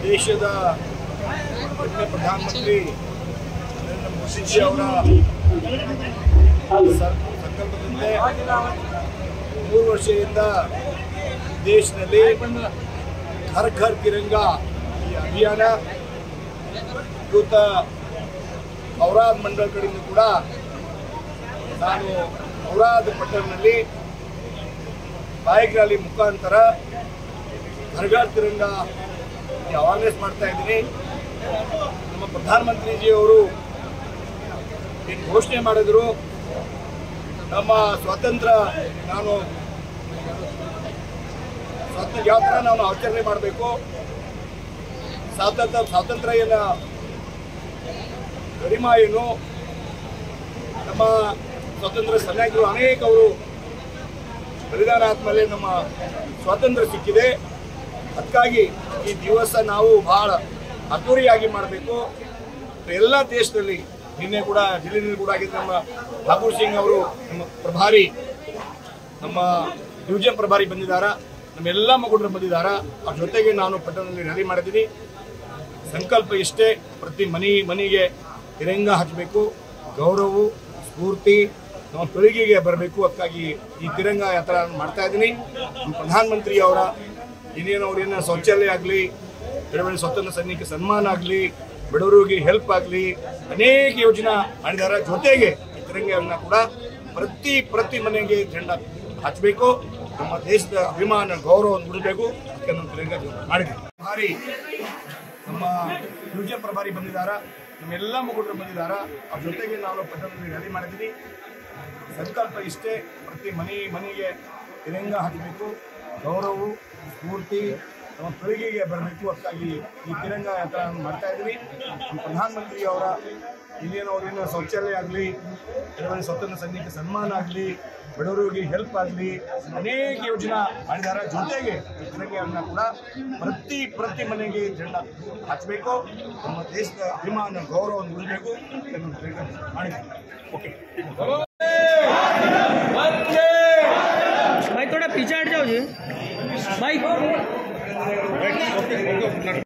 ದೇಶದ ಮಾನ್ಯ ಪ್ರಧಾನಮಂತ್ರಿ ನರೇಂದ್ರ ಮೋದಿಜಿ ಅವರ ಸರ್- ಸಂಕಲ್ಪದಂತೆ ಮೂರು ವರ್ಷದಿಂದ ದೇಶದಲ್ಲಿ ಹರ್ ಘರ್ ತಿರಂಗ ಈ ಅಭಿಯಾನ ಇವತ್ತ ಔರಾದ್ ಮಂಡಳ ಕಡೆಯಿಂದ ಕೂಡ ನಾನು ಔರಾದ್ ಪಟ್ಟಣದಲ್ಲಿ ಬೈಕ್ ರ್ಯಾಲಿ ಮುಖಾಂತರ ಹರ್ಘರ್ ತಿರಂಗ ಅವೇರ್ನೆಸ್ ಮಾಡ್ತಾ ಇದ್ದೀನಿ ನಮ್ಮ ಪ್ರಧಾನಮಂತ್ರಿಜಿಯವರು ಏನು ಘೋಷಣೆ ಮಾಡಿದ್ರು ನಮ್ಮ ಸ್ವಾತಂತ್ರ್ಯ ನಾನು ಸ್ವಾತಂತ್ರ್ಯ ಯಾವ ಥರ ನಾವು ಆಚರಣೆ ಮಾಡಬೇಕು ಸ್ವಾತಂತ್ರ್ಯ ಸ್ವಾತಂತ್ರ್ಯ ಏನ ಗರಿಮಾ ಏನು ನಮ್ಮ ಸ್ವಾತಂತ್ರ್ಯ ಸೈನಿಕರು ಅನೇಕ ಅವರು ಬಲಿದಾನ ಆದ್ಮೇಲೆ ನಮ್ಮ ಸ್ವಾತಂತ್ರ್ಯ ಸಿಕ್ಕಿದೆ ಅದಕ್ಕಾಗಿ ಈ ದಿವಸ ನಾವು ಬಹಳ ಅದ್ದೂರಿಯಾಗಿ ಮಾಡಬೇಕು ಎಲ್ಲ ದೇಶದಲ್ಲಿ ನಿನ್ನೆ ಕೂಡ ಜಿಲ್ಲೆಯಲ್ಲಿ ಕೂಡ ಆಗಿದ್ದ ನಮ್ಮ ಠಾಕೂರ್ ಸಿಂಗ್ ಅವರು ನಮ್ಮ ಪ್ರಭಾರಿ ನಮ್ಮ ಡಿವಿಷನ್ ಪ್ರಭಾರಿ ಬಂದಿದ್ದಾರ ನಮ್ಮ ಎಲ್ಲ ಮಗುಡರು ಬಂದಿದ್ದಾರ ಅವ್ರ ಜೊತೆಗೆ ನಾನು ಪಟ್ಟಣದಲ್ಲಿ ರ್ಯಾಲಿ ಮಾಡಿದ್ದೀನಿ ಸಂಕಲ್ಪ ಇಷ್ಟೇ ಪ್ರತಿ ಮನೆ ಮನೆಗೆ ತಿರಂಗ ಹಚ್ಚಬೇಕು ಗೌರವ ಸ್ಫೂರ್ತಿ ನಮ್ಮ ಪೀಳಿಗೆಗೆ ಬರಬೇಕು ಅದಕ್ಕಾಗಿ ಈ ತಿರಂಗ ಯಾತ್ರಾ ನಾನು ಮಾಡ್ತಾ ಇದ್ದೀನಿ ನಮ್ಮ ಪ್ರಧಾನಮಂತ್ರಿ ಅವರ ಇನ್ನೇನು ಅವ್ರೇನು ಶೌಚಾಲಯ ಆಗಲಿ ಬೆಳವಣಿಗೆ ಸ್ವತಂತ್ರ ಸೈನಿಕ ಸನ್ಮಾನ ಆಗಲಿ ಬಡವರಿಗೆ ಹೆಲ್ಪ್ ಆಗಲಿ ಅನೇಕ ಯೋಜನಾ ಮಾಡಿದ್ದಾರೆ ಜೊತೆಗೆ ಈ ತಿರಂಗವನ್ನು ಕೂಡ ಪ್ರತಿ ಪ್ರತಿ ಮನೆಗೆ ಜೆಂಡ ಹಚ್ಚಬೇಕು ನಮ್ಮ ದೇಶದ ಅಭಿಮಾನ ಗೌರವವನ್ನು ಬಿಡಬೇಕು ಅದಕ್ಕೆ ನಾನು ತಿರಂಗ ಮಾಡಿದ್ದೀನಿ ಭಾರಿ ನಮ್ಮ ಡಿವಿಷನ್ ಪ್ರಭಾರಿ ಬಂದಿದ್ದಾರ ನಮ್ಮೆಲ್ಲ ಮುಖಂಡರು ಬಂದಿದ್ದಾರ ಅವ್ರ ಜೊತೆಗೆ ನಾನು ಪಟ್ಟಣದಲ್ಲಿ ರ್ಯಾಲಿ ಮಾಡಿದ್ದೀನಿ ಸಂಕಲ್ಪ ಇಷ್ಟೇ ಪ್ರತಿ ಮನೆ ಮನೆಗೆ ತಿರಂಗ ಹಾಕಬೇಕು ಗೌರವ ಸ್ಫೂರ್ತಿ ನಮ್ಮ ಪೀಳಿಗೆಗೆ ಬರಬೇಕು ಅದಕ್ಕಾಗಿ ಈ ತಿರಂಗ ಯಾತ್ರಾ ನಾನು ಮಾಡ್ತಾ ಇದ್ದೀನಿ ನಮ್ಮ ಪ್ರಧಾನಮಂತ್ರಿ ಅವರ ಇನ್ನೇನು ಅವ್ರೇನು ಶೌಚಾಲಯ ಆಗಲಿ ಕೆಲವೊಂದು ಸ್ವತಂತ್ರ ಸೈನಿಕ ಸನ್ಮಾನ ಆಗಲಿ ಬಡವರಿಗೆ ಹೆಲ್ಪ್ ಆಗಲಿ ಅನೇಕ ಯೋಜನಾ ಮಾಡಿದ್ದಾರೆ ಜೊತೆಗೆ ಈ ತಿರಂಗವನ್ನು ಕೂಡ ಪ್ರತಿ ಪ್ರತಿ ಮನೆಗೆ ಜೆಂಡ ಹಚ್ಚಬೇಕು ನಮ್ಮ ದೇಶದ ಅಭಿಮಾನ ಗೌರವವನ್ನು ಉಳಿಬೇಕು ಅದಕ್ಕೆ ನಾನು ತಿರಂಗ ಮಾಡಿದ್ದೀನಿ ಓಕೆ भाई थोड़ा पीछे हट जाओ जी भाई